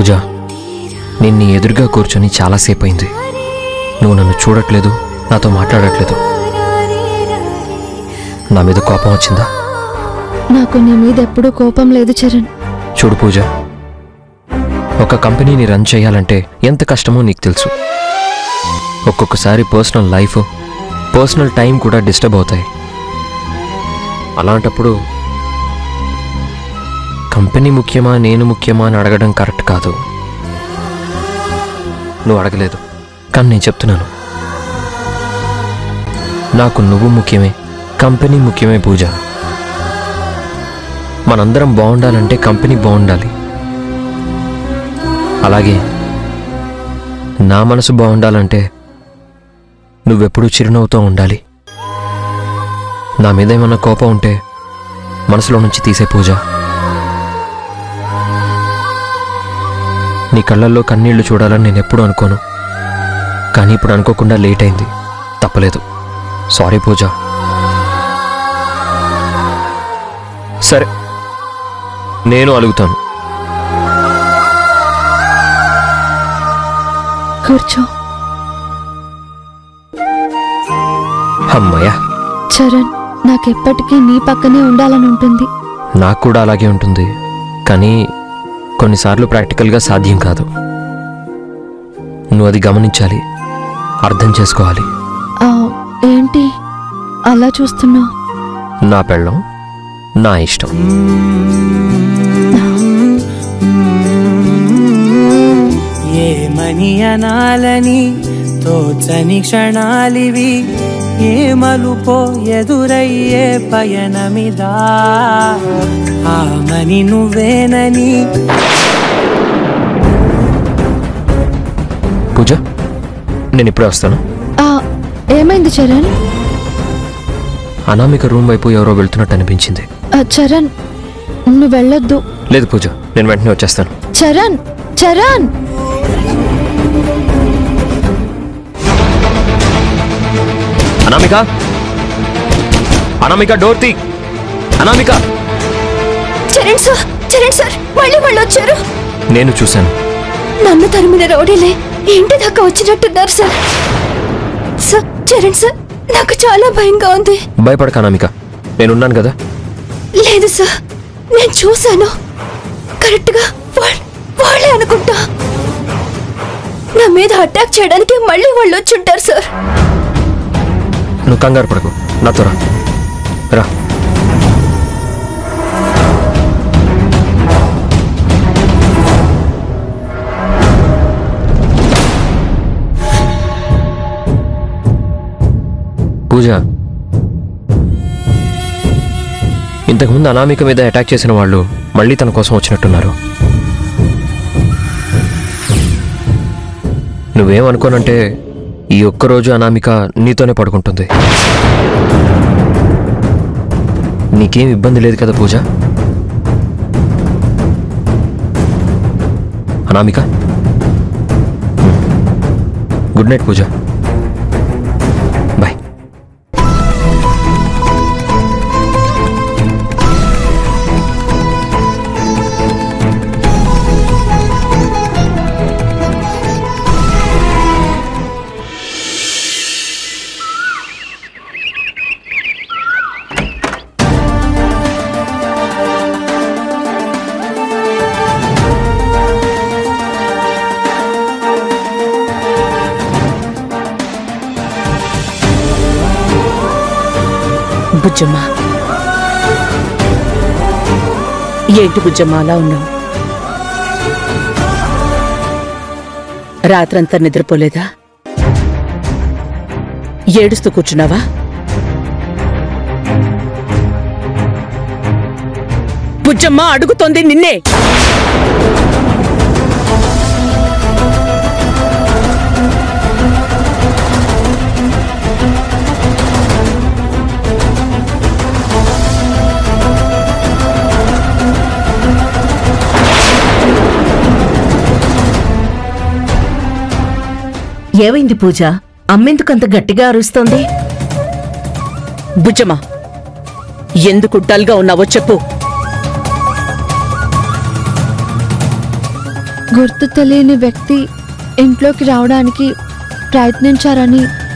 పూజ నేను నీ ఎదురుగా కూర్చొని చాలాసేపు అయింది నువ్వు నన్ను చూడట్లేదు నాతో మాట్లాడట్లేదు నా మీద కోపం వచ్చిందా నాకు నీ మీద ఎప్పుడూ కోపం లేదు చరణ్ చూడు పూజ ఒక కంపెనీని రన్ చేయాలంటే ఎంత కష్టమో నీకు తెలుసు ఒక్కొక్కసారి పర్సనల్ లైఫ్ పర్సనల్ టైం కూడా డిస్టర్బ్ అవుతాయి అలాంటప్పుడు కంపెనీ ముఖ్యమా నేను ముఖ్యమా అని అడగడం కరెక్ట్ కాదు నువ్వు అడగలేదు కానీ నేను చెప్తున్నాను నాకు నువ్వు ముఖ్యమే కంపెనీ ముఖ్యమే పూజ మనందరం బాగుండాలంటే కంపెనీ బాగుండాలి అలాగే నా మనసు బాగుండాలంటే నువ్వెప్పుడూ చిరునవ్వుతో ఉండాలి నా మీద ఏమన్నా కోపం ఉంటే మనసులో నుంచి తీసే పూజ నీ కళ్ళల్లో కన్నీళ్లు చూడాలని నేను ఎప్పుడూ అనుకోను కానీ ఇప్పుడు అనుకోకుండా లేట్ అయింది తప్పలేదు సారీ పూజ సరే నేను అలుగుతాను కూర్చో అమ్మయ్యా చరణ్ నాకెప్పటికీ నీ పక్కనే ఉండాలని ఉంటుంది నాకు కూడా అలాగే ఉంటుంది కానీ కొన్నిసార్లు ప్రాక్టికల్గా సాధ్యం కాదు నువ్వు అది గమనించాలి అర్థం చేసుకోవాలి ఆ, ఏంటి అలా చూస్తున్నావు నా పెళ్ళం నా ఇష్టం ఏమని అనాలని తోచని క్షణాలివి ఏ మలుపో ఎదురయ్యే పయనమిదా ఆమని నువ్వేనని పూజ నేను ఇప్పుడే వస్తాను ఆ, ఏమైంది చరణ్ అనామిక రూమ్ వైపు ఎవరో వెళ్తున్నట్టు అనిపించింది ఆ, చరణ్ నువ్వు వెళ్ళొద్దు లేదు పూజ నేను వెంటనే వచ్చేస్తాను చరణ్ చరణ్ అనామిక అనామిక డోర్ తీ అనామిక చరణ్ సార్ చరణ్ సార్ మళ్ళీ వాళ్ళు వచ్చారు నేను చూశాను నన్ను తరిమిన రౌడీలే ఇంటి దాకా వచ్చినట్టున్నారు సార్ సార్ చరణ్ సార్ నాకు చాలా భయంగా ఉంది భయపడక అనామిక నేనున్నాను కదా లేదు సార్ నేను చూశాను కరెక్ట్గా వాళ్ళ వాళ్ళే అనుకుంటా నా మీద అటాక్ చేయడానికి మళ్ళీ వాళ్ళు వచ్చుంటారు సార్ నువ్వు కంగారు పడకు నాతో రా రా పూజ ఇంతకుముందు అనామిక మీద అటాక్ చేసిన వాళ్ళు మళ్ళీ తన కోసం వచ్చినట్టున్నారు నువ్వేమనుకోనంటే ఈ ఒక్కరోజు అనామిక నీతోనే పడుకుంటుంది నీకేం ఇబ్బంది లేదు కదా పూజ అనామిక హ్మ్. గుడ్ నైట్ పూజ బాయ్ బుజ్జమ్మ ఏంటి బుజ్జమ్మ అలా ఉన్నావు రాత్రంతా నిద్రపోలేదా ఏడుస్తూ కూర్చున్నావా బుజ్జమ్మ అడుగుతోంది నిన్నే ఏమైంది పూజ అమ్మెందుకంత గట్టిగా అరుస్తోంది బుజ్జమ్మ ఎందుకు డల్గా ఉన్నావో చెప్పు గుర్తు తెలియని వ్యక్తి ఇంట్లోకి రావడానికి ప్రయత్నించారని